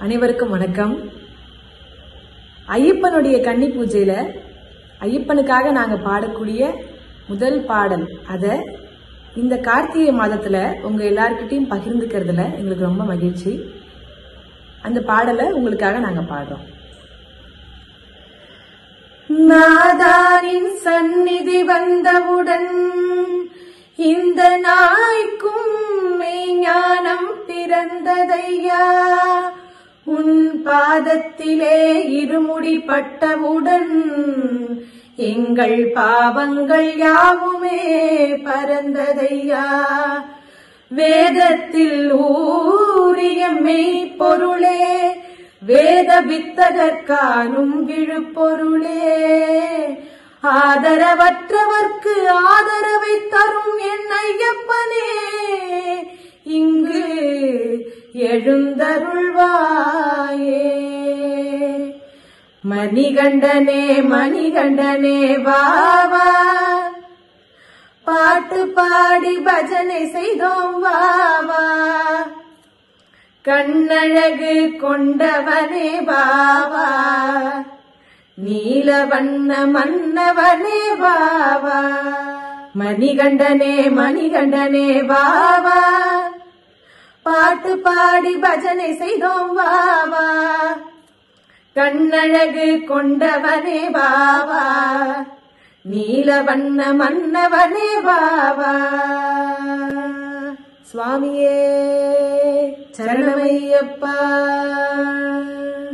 அனைவருக்கும் வணக்கம் ஐயப்பனுடைய கன்னி பூஜையில ஐயப்பனுக்காக நாங்க பாடக்கூடிய முதல் பாடல் அத இந்த கார்த்திகை மாதத்துல உங்க எல்லார்கிட்டயும் பகிர்ந்துக்கிறதுல எங்களுக்கு ரொம்ப மகிழ்ச்சி அந்த பாடலை உங்களுக்காக நாங்க பாடுறோம் நாதாரின் சந்நிதி வந்தவுடன் இந்த நாய்க்கும் மெய்ஞானம் பிறந்ததையா உன் பாதத்திலே இருமுடி பட்டவுடன் எங்கள் பாவங்கள் யாவுமே பறந்ததையா வேதத்தில் ஊறிய மெய்ப்பொருளே வேத வித்தகற்கானும் விழுப்பொருளே ஆதரவற்றவர்க்கு ஆதரவை தரும் என் ஐயப்பனே இங்கு எழுந்தருள்வாயே மணிகண்டனே மணிகண்டனே வாவா பாட்டு பாடி பஜனை செய்தோம் வாவா கண்ணழகு கொண்டவனே பாவா நீலவண்ண மன்னவனே பாவா மணிகண்டனே மணிகண்டனே பாவா பாட்டு பாடி பஜனை செய்தோம் வாவா கண்ணழகு கொண்டவனே பாவா நீலவண்ண மன்னவனே பாவா சுவாமியே சரணமையப்பா